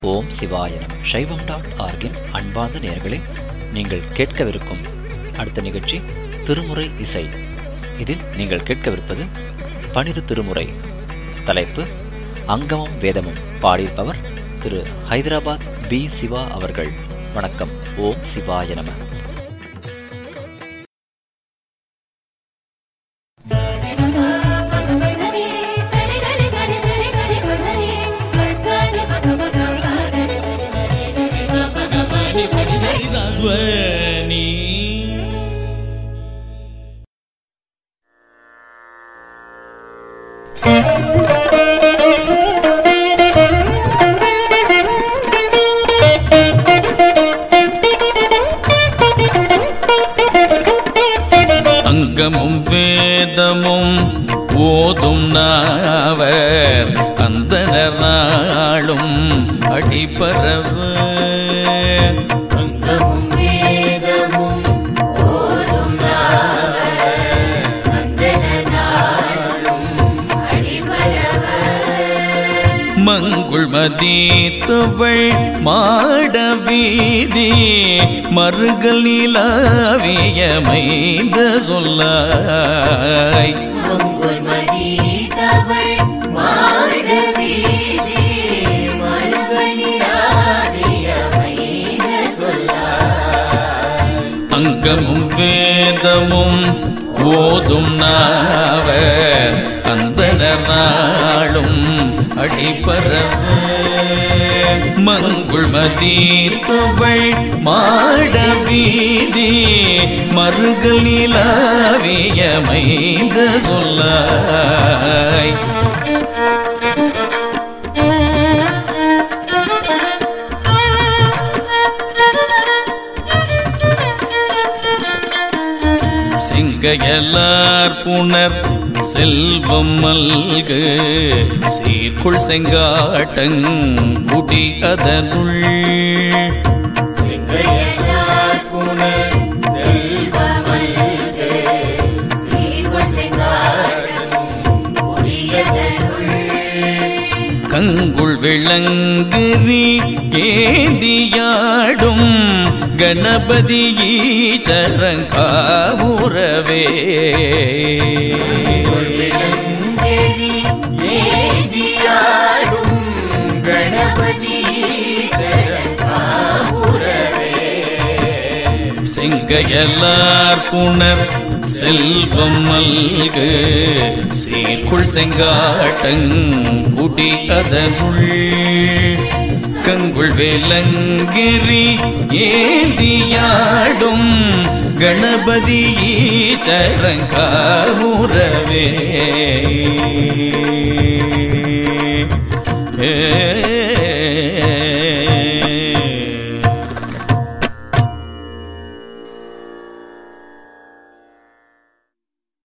ஓம் சிவாய நம சைவம் டாட் ஆர்கின் அன்பார்ந்த நேயர்களே நீங்கள் கேட்கவிருக்கும் அடுத்த நிகழ்ச்சி திருமுறை இசை இதில் நீங்கள் கேட்கவிருப்பது பனிரு திருமுறை தலைப்பு அங்கமும் வேதமும் பாடியிருப்பவர் திரு ஹைதராபாத் பி சிவா அவர்கள் வணக்கம் ஓம் சிவாய நம ಧ್ವನಿ அங்கமும் வேதமும் ஓதும் நாவர் அந்தனர் நாளும் அடிபரவ அங்கமும் வேதமும் ஓதும் நாவர் அந்தணனாளும் அடிபரவ மங்குள் மதீத்தவள் மாட வீதி மறுகள் நிலாவிய மைந்த சொல்லாய் மங்குள் மதீதவள் மாட வீதி மறுபலியாவிய மைந்த சொல்லாய் அங்கமும் வேதமும் ஓதும் நாவர் அந்தனர் நாளும் அடிபரவ மங்குள் மதீத்தவள் மாட வீதி மறுகள் நிலாவிய மைந்த சொல்லாய் செங்கையலார் புனர் செல்வம் மல்கு சீர்குள் செங்காட்டங் குடி அதனுள் செங்கையலார் புனல் செல்வமல்கு சீர்வன் செங்காட்டம் முடியதனுள் கங்குள் விளங்குரி ஏந்தியாடும் கணபதி ஈச்சரங்காவுறவே விளங்கெரி ஏதியாடும் கணபதி சரங்காபுரவே செங்கையல்லார் புனர் செல்வம் மல்கு சீர்குள் செங்காட்டங் குடி அதனுள் கங்குள் வேலங்கிரி ஏந்தியாடும் கணபதி ஈச்சரங்காமுறவே